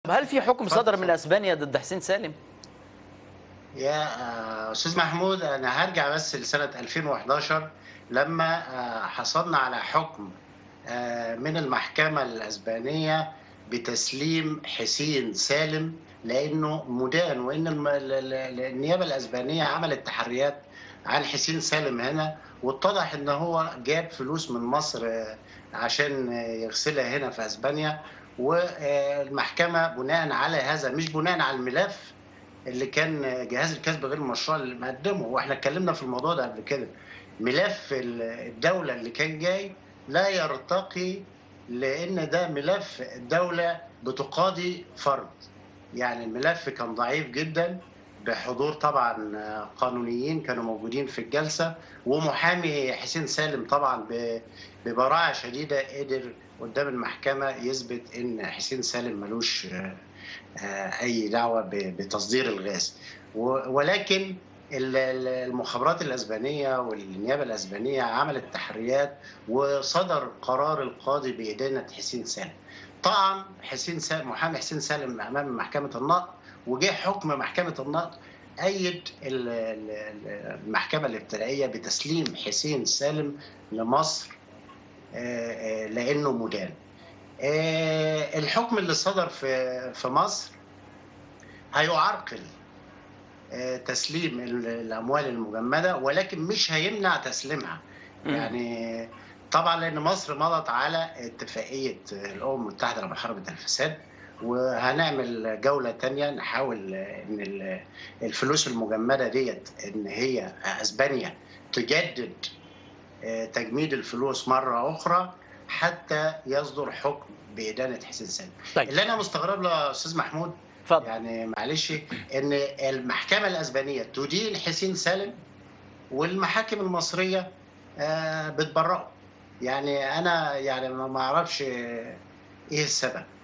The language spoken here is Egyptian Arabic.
طب هل في حكم اتفضل. صدر من اسبانيا ضد حسين سالم؟ يا آه، استاذ محمود انا هرجع بس لسنه 2011 لما آه، حصلنا على حكم آه، من المحكمه الاسبانيه بتسليم حسين سالم لانه مدان وان الم- ال- ال- النيابه الاسبانيه عملت تحريات عن حسين سالم هنا واتضح ان هو جاب فلوس من مصر آه، عشان آه، يغسلها هنا في اسبانيا والمحكمه بناء على هذا مش بناء على الملف اللي كان جهاز الكسب غير المشروع اللي مقدمه واحنا اتكلمنا في الموضوع ده قبل كده ملف الدوله اللي كان جاي لا يرتقي لان ده ملف الدوله بتقاضي فرد يعني الملف كان ضعيف جدا بحضور طبعا قانونيين كانوا موجودين في الجلسه ومحامي حسين سالم طبعا ب- ببراعه شديده قدر قدام المحكمه يثبت ان حسين سالم ملوش آه، آه، اي دعوه ب- بتصدير الغاز و- ولكن ال- ال- المخابرات الاسبانيه والنيابه الاسبانيه عملت تحريات وصدر قرار القاضي بادانه حسين سالم. طبعا حسين سالم محامي حسين سالم امام محكمه النقض وجه حكم محكمه النقض ايد ال- ال- ال- المحكمه الابتدائيه بتسليم حسين سالم لمصر آه، آه، لانه مدان. آه، الحكم اللي صدر في في مصر هيعرقل آه، تسليم ال- الاموال المجمده ولكن مش هيمنع تسليمها مم. يعني طبعا لان مصر مضت على اتفاقيه الامم المتحده لمحاربه الفساد وهنعمل جوله تانية نحاول ان ال- الفلوس المجمده ديت ان هي اسبانيا تجدد آه، تجميد الفلوس مره اخرى حتى يصدر حكم بادانه حسين سالم. طيب اللي انا مستغرب له يا استاذ محمود اتفضل يعني معلش ان المحكمه الاسبانيه تدين حسين سالم والمحاكم المصريه آه، بتبرئه يعني انا يعني ما ما اعرفش ايه السبب